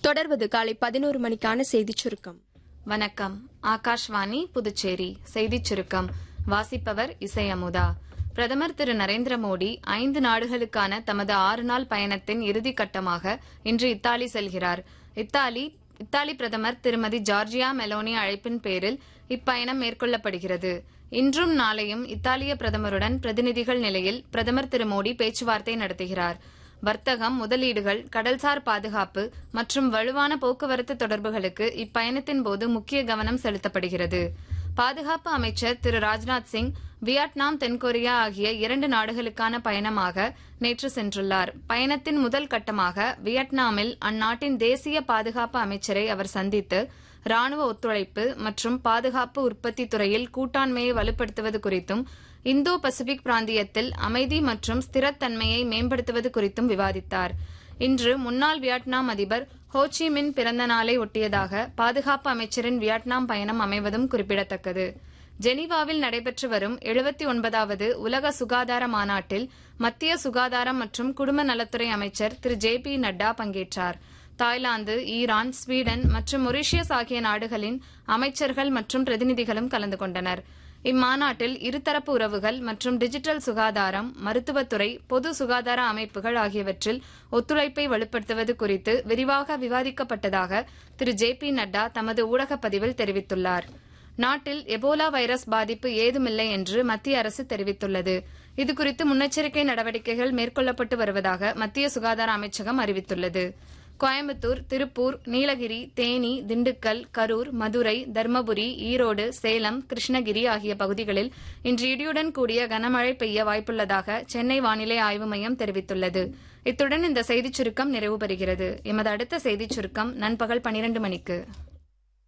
தொடர்வது காலை பதினோரு மணிக்கான செய்திச் சுருக்கம் வணக்கம் ஆகாஷ்வாணி புதுச்சேரி செய்திச் சுருக்கம் வாசிப்பவர் இசை அமுதா பிரதமர் திரு நரேந்திர மோடி ஐந்து நாடுகளுக்கான தமது ஆறு நாள் பயணத்தின் இறுதி கட்டமாக இன்று இத்தாலி செல்கிறார் இத்தாலி இத்தாலி பிரதமர் திருமதி ஜார்ஜியா மெலோனி அழைப்பின் பேரில் இப்பயணம் மேற்கொள்ளப்படுகிறது இன்றும் நாளையும் இத்தாலிய பிரதமருடன் பிரதிநிதிகள் நிலையில் பிரதமர் திரு மோடி பேச்சுவார்த்தை நடத்துகிறார் வர்த்தகம் முதலீடுகள் கடல்சார் பாதுகாப்பு மற்றும் வலுவான போக்குவரத்து தொடர்புகளுக்கு இப்பயணத்தின் போது முக்கிய கவனம் செலுத்தப்படுகிறது பாதுகாப்பு அமைச்சர் திரு ராஜ்நாத் சிங் வியட்நாம் தென்கொரியா ஆகிய இரண்டு நாடுகளுக்கான பயணமாக நேற்று சென்றுள்ளார் பயணத்தின் முதல் கட்டமாக வியட்நாமில் அந்நாட்டின் தேசிய பாதுகாப்பு அமைச்சரை அவர் சந்தித்து ராணுவ ஒத்துழைப்பு மற்றும் பாதுகாப்பு உற்பத்தி துறையில் கூட்டாண்மையை வலுப்படுத்துவது குறித்தும் இந்தோ பசிபிக் பிராந்தியத்தில் அமைதி மற்றும் ஸ்திரத்தன்மையை மேம்படுத்துவது குறித்தும் விவாதித்தார் இன்று முன்னாள் வியட்நாம் அதிபர் ஹோச்சி மின் பிறந்த நாளை ஒட்டியதாக பாதுகாப்பு அமைச்சரின் வியட்நாம் பயணம் அமைவதும் குறிப்பிடத்தக்கது ஜெனீவாவில் நடைபெற்று வரும் எழுபத்தி ஒன்பதாவது உலக சுகாதார மாநாட்டில் மத்திய சுகாதாரம் மற்றும் குடும்ப நலத்துறை அமைச்சர் திரு ஜே பி நட்டா பங்கேற்றார் தாய்லாந்து ஈரான் ஸ்வீடன் மற்றும் மொரீஷியஸ் ஆகிய நாடுகளின் அமைச்சர்கள் மற்றும் பிரதிநிதிகளும் கலந்து கொண்டனர் இம்மாநாட்டில் இருதரப்பு உறவுகள் மற்றும் டிஜிட்டல் சுகாதாரம் மருத்துவத்துறை பொது சுகாதார அமைப்புகள் ஆகியவற்றில் ஒத்துழைப்பை வலுப்படுத்துவது குறித்து விரிவாக விவாதிக்கப்பட்டதாக திரு ஜே பி நட்டா தமது ஊடகப் பதிவில் தெரிவித்துள்ளார் நாட்டில் எபோலா வைரஸ் பாதிப்பு ஏதுமில்லை என்று மத்திய அரசு தெரிவித்துள்ளது இதுகுறித்து முன்னெச்சரிக்கை நடவடிக்கைகள் மேற்கொள்ளப்பட்டு வருவதாக மத்திய சுகாதார அமைச்சகம் அறிவித்துள்ளது கோயம்புத்தூர் திருப்பூர் நீலகிரி தேனி திண்டுக்கல் கரூர் மதுரை தர்மபுரி ஈரோடு சேலம் கிருஷ்ணகிரி ஆகிய பகுதிகளில் இன்று இடியுடன் கூடிய கனமழை பெய்ய வாய்ப்புள்ளதாக சென்னை வானிலை ஆய்வு மையம் தெரிவித்துள்ளது இத்துடன் இந்த செய்திச் சுருக்கம் நிறைவு பெறுகிறது எமது அடுத்த செய்திச் சுருக்கம் நண்பகல் பனிரண்டு மணிக்கு